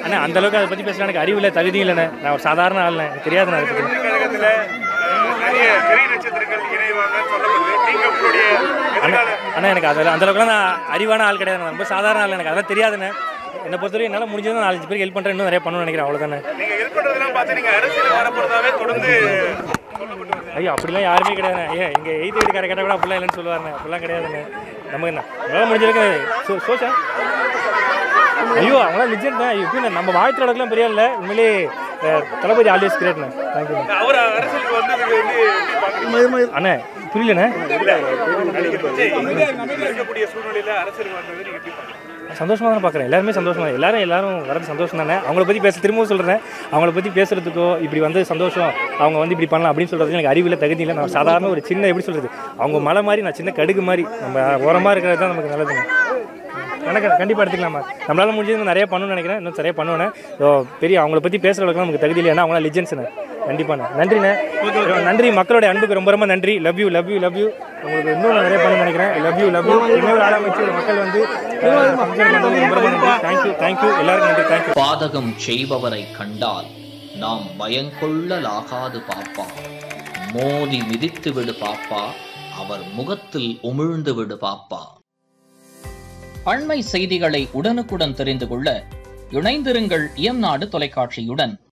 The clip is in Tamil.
அண்ணா அந்த அளவுக்கு அதை பற்றி பேசுகிற எனக்கு அறிவு இல்லை தகுதியும் இல்லைண்ணே நான் ஒரு சாதாரண ஆள்ண்ணே எனக்கு தெரியாதுண்ணே அதை பற்றி கழகத்துல அஹ், நிறைய திரை நட்சத்திரங்கள் இணைவாங்கன்னு சொல்லப்படுது நீங்க உங்களுடைய அண்ணா எதிர்கால அண்ணா எனக்கு அதில் அந்த அளவுக்குலாம் நான் அறிவான ஆள் கிடையாது நான் ரொம்ப சாதாரண ஆள் எனக்கு அதெல்லாம் தெரியாதுண்ணே என்னை பொறுத்தவரைக்கும் என்னால் முடிஞ்சது நாலஞ்சு பேருக்கு ஹெல்ப் பண்ணுறேன் இன்னும் நிறைய பண்ணணும்னு நினைக்கிறேன் அவ்வளோதானே நீங்க ஹெல்ப் பண்றதெல்லாம் பார்த்து நீங்க அரசியல் வரப்போறதாவே தொடர்ந்து சொல்லப்பட்டு வருது ஐயோ அப்படிலாம் யாருமே கிடையாதுண்ணே ஏன் எங்கள் எய்த் வீட்டுக்கார கேட்டால் கூட அப்படிலாம் இல்லைன்னு சொல்லுவாருண்ணே அப்படிலாம் கிடையாதுண்ணே நமக்கு என்ன நம்மளால முடிஞ்சிருக்கு சோ சோச்சா ஐயோ அவங்களாம் லிஜெண்ட் தான் எப்படி நம்ம வாழ்த்து அளவுக்குலாம் பெரிய இல்லை உண்மையிலே அஹ், தளபதி ஆல்வேஸ் கிரேட்ண்ணே தேங்க்யூ அவர் அரசியலுக்கு வந்தது வந்து எப்படி பாக்குறீங்க அண்ணே புரியலண்ணே இல்ல நடிகர் விஜய் இருக்கக்கூடிய சூழ்நிலையில அரசியலுக்கு வந்தது நீங்க எப்படி பாக்குறீங்க சந்தோஷமாக தான் பார்க்குறேன் எல்லாருமே சந்தோஷமா எல்லாரும் எல்லாரும் வரது சந்தோஷம் தானே அவங்கள பற்றி பேச திரும்பவும் சொல்கிறேன் அவங்கள பற்றி பேசுகிறதுக்கோ இப்படி வந்து சந்தோஷம் அவங்க வந்து இப்படி பண்ணலாம் அப்படின்னு சொல்கிறது எனக்கு அறிவில் தகுதி இல்லை நான் சாதாரண ஒரு சின்ன எப்படி சொல்கிறது அவங்க மலை மாதிரி நான் சின்ன கடுகு மாதிரி நம்ம ஓரமாக இருக்கிறது தான் நமக்கு நல்லதுங்க எனக்கு கண்டிப்பாக எடுத்துக்கலாமா நம்மளால முடிஞ்சது நிறைய பண்ணணும்னு நினைக்கிறேன் இன்னும் சரியாக பண்ணுவேன் ஸோ பெரிய அவங்கள பற்றி பேசுகிற அளவுக்கு நமக்கு தகுதி இல்லை ஏன்னா அவங்களாம் லிஜென்ஸ்ண்ணே கண்டிப்பாண்ணே நன்றிண்ணே நன்றி மக்களுடைய அன்புக்கு ரொம்ப ரொம்ப நன்றி love you love you love you உங்களுக்கு இன்னும் நிறைய பண்ணணும்னு நினைக்கிறேன் லவ் யூ லவ் யூ இன்னொரு ஆரம்பிச்சு மக்கள் வந்து ஃபங்க்ஷன் பண்ணுறது ரொம்ப ரொம்ப நன்றி தேங்க்யூ தேங்க்யூ எல்லாருக்கும் நன்றி தேங்க்யூ பாதகம் செய்பவரை கண்டால் நாம் பயங்கொள்ளலாகாது பாப்பா மோதி மிதித்து விடு பாப்பா அவர் முகத்தில் உமிழ்ந்து விடு பாப்பா அண்மை செய்திகளை உடனுக்குடன் தெரிந்து கொள்ள இணைந்திருங்கள் இயம்நாடு தொலைக்காட்சியுடன்